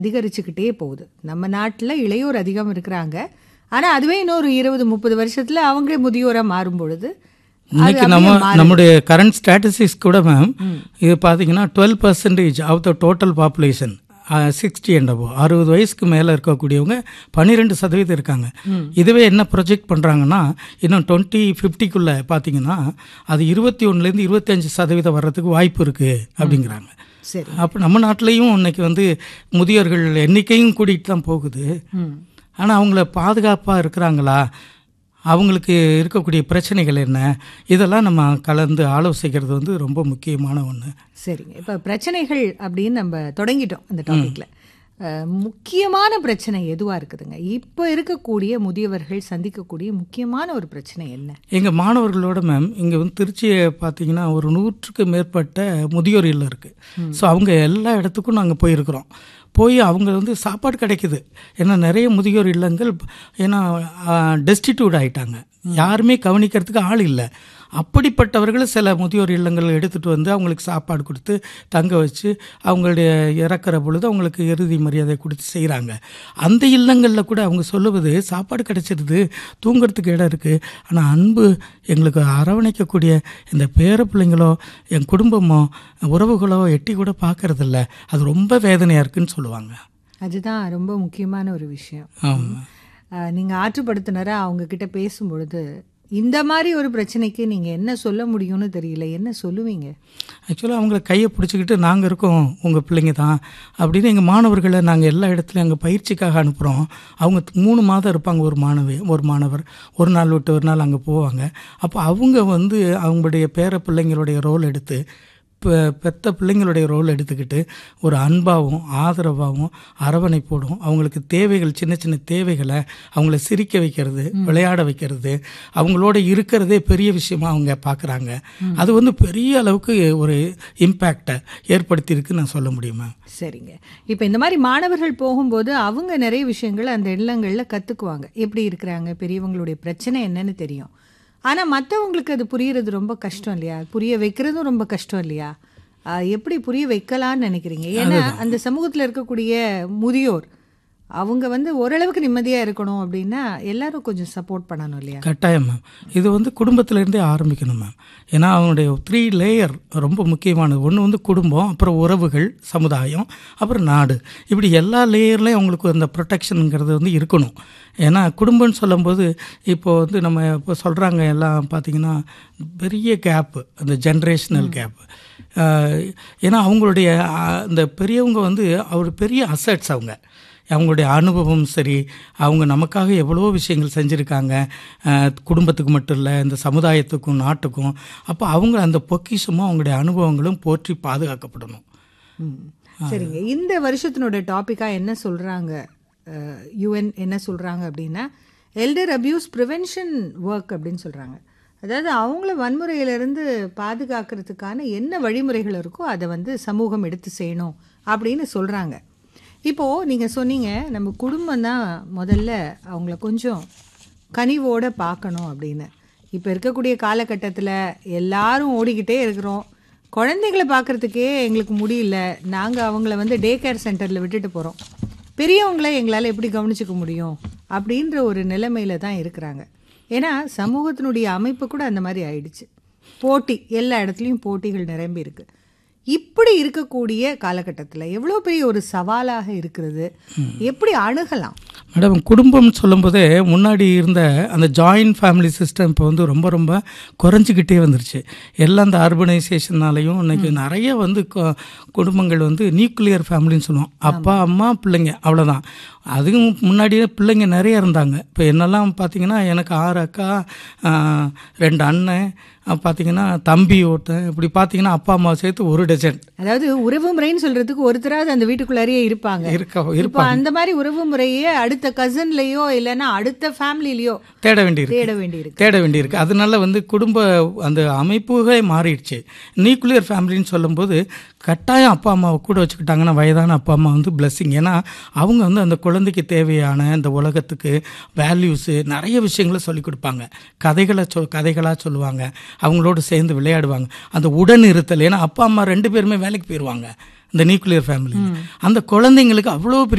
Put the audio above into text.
அதிகரிச்சுக்கிட்டே போகுது நம்ம நாட்டில் இளையோர் அதிகம் இருக்கிறாங்க ஆனால் அதுவே இன்னொரு இருபது முப்பது வருஷத்தில் அவங்களே முதியோராக மாறும் பொழுது அது இன்னைக்கு அப்படியே நம்ம மாறுது. நம்முடைய கரண்ட் ஸ்டாட்டிஸ்டிக்ஸ் கூட மேம் இது பார்த்தீங்கன்னா twelve percentage of the total population sixty and அபோ அறுபது வயசுக்கு மேலே இருக்கக்கூடியவங்க பன்னிரெண்டு சதவீதம் இருக்காங்க இதுவே என்ன ப்ரொஜெக்ட் பண்ணுறாங்கன்னா இன்னும் டுவெண்ட்டி ஃபிஃப்டிக்குள்ளே பார்த்தீங்கன்னா அது இருபத்தி ஒன்றுலேருந்து இருபத்தஞ்சு சதவீதம் வர்றதுக்கு வாய்ப்பு இருக்குது அப்படிங்கிறாங்க சரி அப்போ நம்ம நாட்டிலையும் இன்னைக்கு வந்து முதியோர்கள் எண்ணிக்கையும் கூட்டிகிட்டு தான் போகுது ம் ஆனால் அவங்கள பாதுகாப்பாக இருக்கிறாங்களா அவங்களுக்கு இருக்கக்கூடிய பிரச்சனைகள் என்ன இதெல்லாம் நம்ம கலந்து ஆலோசிக்கிறது வந்து ரொம்ப முக்கியமான ஒன்று சரிங்க இப்போ பிரச்சனைகள் அப்படின்னு நம்ம தொடங்கிட்டோம் இந்த டாபிக்ல முக்கியமான பிரச்சனை எதுவா இருக்குதுங்க இப்போ இருக்கக்கூடிய முதியவர்கள் சந்திக்கக்கூடிய முக்கியமான ஒரு பிரச்சனை என்ன எங்கள் மாணவர்களோட மேம் இங்கே வந்து திருச்சியை பார்த்தீங்கன்னா ஒரு நூற்றுக்கு மேற்பட்ட முதியோர் இல்லம் இருக்குது ஸோ அவங்க எல்லா இடத்துக்கும் நாங்கள் போயிருக்கிறோம் போய் அவங்க வந்து சாப்பாடு கிடைக்குது ஏன்னா நிறைய முதியோர் இல்லங்கள் ஏன்னா டெஸ்டிடியூட் ஆயிட்டாங்க யாருமே கவனிக்கிறதுக்கு ஆள் இல்லை அப்படிப்பட்டவர்கள் சில முதியோர் இல்லங்கள் எடுத்துகிட்டு வந்து அவங்களுக்கு சாப்பாடு கொடுத்து தங்க வச்சு அவங்களுடைய இறக்குற பொழுது அவங்களுக்கு இறுதி மரியாதை கொடுத்து செய்கிறாங்க அந்த இல்லங்களில் கூட அவங்க சொல்லுவது சாப்பாடு கிடைச்சிருது தூங்குறதுக்கு இடம் இருக்குது ஆனால் அன்பு எங்களுக்கு அரவணைக்கக்கூடிய இந்த பேர பிள்ளைங்களோ என் குடும்பமோ உறவுகளோ எட்டி கூட பார்க்கறதில்ல அது ரொம்ப வேதனையாக இருக்குன்னு சொல்லுவாங்க அதுதான் ரொம்ப முக்கியமான ஒரு விஷயம் ஆமாம் அஹ், நீங்க ஆற்றுப்படுத்தினரா அவங்க கிட்ட பேசும்பொழுது இந்த மாதிரி ஒரு பிரச்சனைக்கு நீங்க என்ன சொல்ல முடியும்னு தெரியல என்ன சொல்லுவீங்க ஆக்சுவலாக அவங்கள கையை பிடிச்சிக்கிட்டு நாங்கள் இருக்கோம் உங்கள் பிள்ளைங்க தான் அப்படின்னு எங்கள் மாணவர்களை நாங்கள் எல்லா இடத்துலையும் அங்கே பயிற்சிக்காக அனுப்புகிறோம் அவங்க மூணு மாதம் இருப்பாங்க ஒரு மாணவி ஒரு மாணவர் ஒரு நாள் விட்டு ஒரு நாள் அங்கே போவாங்க அப்போ அவங்க வந்து அவங்களுடைய பேர பிள்ளைங்களுடைய ரோல் எடுத்து பெ பெத்த பிள்ளைங்களுடைய ரோல் எடுத்துக்கிட்டு ஒரு அன்பாகவும் ஆதரவாகவும் அரவணைப்போடும் அவங்களுக்கு தேவைகள் சின்ன சின்ன தேவைகளை அவங்கள சிரிக்க வைக்கிறது விளையாட வைக்கிறது அவங்களோட இருக்கிறதே பெரிய விஷயமா அவங்க பார்க்குறாங்க அது வந்து பெரிய அளவுக்கு ஒரு இம்பேக்டை ஏற்படுத்தியிருக்குன்னு நான் சொல்ல முடியுமா சரிங்க இப்போ இந்த மாதிரி மாணவர்கள் போகும்போது அவங்க நிறைய விஷயங்கள் அந்த இல்லங்களில் கற்றுக்குவாங்க எப்படி இருக்கிறாங்க பெரியவங்களுடைய பிரச்சனை என்னன்னு தெரியும் ஆனால் மற்றவங்களுக்கு அது புரியறது ரொம்ப கஷ்டம் இல்லையா புரிய வைக்கிறதும் ரொம்ப கஷ்டம் இல்லையா ஆஹ் எப்படி புரிய வைக்கலாம்னு நினைக்கிறீங்க ஏன்னா அந்த சமூகத்தில் இருக்கக்கூடிய முதியோர் அவங்க வந்து ஓரளவுக்கு நிம்மதியாக இருக்கணும் அப்படின்னா எல்லாரும் கொஞ்சம் சப்போர்ட் பண்ணணும் இல்லையா கட்டாயம் மேம் இது வந்து குடும்பத்திலேருந்தே ஆரம்பிக்கணும் மேம் ஏன்னா அவனுடைய த்ரீ லேயர் ரொம்ப முக்கியமானது ஒன்று வந்து குடும்பம் அப்புறம் உறவுகள் சமுதாயம் அப்புறம் நாடு இப்படி எல்லா லேயர்லேயும் அவங்களுக்கு அந்த ப்ரொடெக்ஷனுங்கிறது வந்து இருக்கணும் ஏன்னா குடும்பம்னு சொல்லும்போது இப்போ வந்து நம்ம இப்போ சொல்கிறாங்க எல்லாம் பார்த்தீங்கன்னா பெரிய கேப்பு அந்த ஜென்ரேஷனல் கேப்பு ஏன்னா அவங்களுடைய அஹ், இந்த பெரியவங்க வந்து அவர் பெரிய அசட்ஸ் அவங்க அவங்களுடைய அனுபவம் சரி அவங்க நமக்காக எவ்வளவோ விஷயங்கள் செஞ்சுருக்காங்க அஹ், குடும்பத்துக்கு மட்டும் இல்லை இந்த சமுதாயத்துக்கும் நாட்டுக்கும் அப்போ அவங்க அந்த பொக்கிஷமும் அவங்களுடைய அனுபவங்களும் போற்றி பாதுகாக்கப்படணும் ம். சரிங்க இந்த வருஷத்தினோட டாப்பிக்காக என்ன சொல்கிறாங்க யுஎன் என்ன சொல்கிறாங்க அப்படின்னா எல்டர் அபியூஸ் ப்ரிவென்ஷன் ஒர்க் அப்படின்னு சொல்கிறாங்க அதாவது அவங்கள வன்முறையிலிருந்து பாதுகாக்கிறதுக்கான என்ன வழிமுறைகள் இருக்கோ அதை வந்து சமூகம் எடுத்து செய்யணும் அப்படின்னு சொல்கிறாங்க இப்போது நீங்கள் சொன்னீங்க நம்ம குடும்பம் தான் முதல்ல அவங்கள கொஞ்சம் கனிவோட பார்க்கணும் அப்படின்னு இப்போ இருக்கக்கூடிய காலகட்டத்தில் எல்லாரும் ஓடிக்கிட்டே இருக்கிறோம் குழந்தைகளை பார்க்கறதுக்கே எங்களுக்கு முடியல நாங்கள் அவங்கள வந்து டே கேர் சென்டரில் விட்டுட்டு போகிறோம் பெரியவங்கள எங்களால் எப்படி கவனிச்சுக்க முடியும் அப்படின்ற ஒரு நிலைமையில தான் இருக்கிறாங்க ஏன்னா சமூகத்தினுடைய அமைப்பு கூட அந்த மாதிரி ஆயிடுச்சு போட்டி எல்லா இடத்துலையும் போட்டிகள் நிரம்பி இருக்கு இப்படி இருக்கக்கூடிய காலகட்டத்தில் எவ்வளோ பெரிய ஒரு சவாலாக இருக்கிறது எப்படி அணுகலாம் மேடம் குடும்பம்னு சொல்லும்போதே முன்னாடி இருந்த அந்த ஜாயின்ட் ஃபேமிலி சிஸ்டம் இப்போ வந்து ரொம்ப ரொம்ப குறைஞ்சிக்கிட்டே வந்துருச்சு எல்லாம் அந்த அர்பனைசேஷனாலையும் இன்னைக்கு நிறைய வந்து கு- குடும்பங்கள் வந்து நியூக்ளியர் ஃபேமிலின்னு சொல்லுவோம் அப்பா அம்மா பிள்ளைங்க அவ்வளோதான் அதுவும் முன்னாடியே பிள்ளைங்க நிறைய இருந்தாங்க இப்போ என்னெல்லாம் பார்த்தீங்கன்னா எனக்கு ஆறு அக்கா ஆஹ், ரெண்டு அண்ணன் அஹ், பார்த்தீங்கன்னா தம்பி ஒருத்தன் இப்படி பார்த்தீங்கன்னா அப்பா அம்மா சேர்த்து ஒரு டஜன் அதாவது உறவு முறைன்னு சொல்றதுக்கு ஒருத்தராவது அந்த வீட்டுக்குள்ளாரியே இருப்பாங்க இருக்க இப்போ அந்த மாதிரி உறவு முறையே அடுத்த கசன்லயோ இல்லைன்னா அடுத்த ஃபேமிலிலயோ தேட வேண்டியிருக்கு தேட வேண்டியிருக்கு தேட வேண்டியிருக்கு அதனால வந்து குடும்ப அந்த அமைப்புகளே மாறிடுச்சு நியூக்ளியர் ஃபேமிலின்னு சொல்லும்போது கட்டாயம் அப்பா அம்மாவை கூட வச்சுக்கிட்டாங்கன்னா வயதான அப்பா அம்மா வந்து பிளெஸ்ஸிங் ஏன்னா அவங்க வந்து அந்த குழந்தைக்கு தேவையான இந்த உலகத்துக்கு வேல்யூஸு நிறைய விஷயங்களை சொல்லிக் கொடுப்பாங்க கதைகளை சொல் கதைகளாக சொல்லுவாங்க அவங்களோட சேர்ந்து விளையாடுவாங்க அந்த உடன் இருத்தல் ஏன்னா அப்பா அம்மா ரெண்டு பேருமே வேலைக்கு போயிடுவாங்க இந்த நியூக்ளியர் ஃபேமிலி அந்த குழந்தைங்களுக்கு அவ்வளோ பெரிய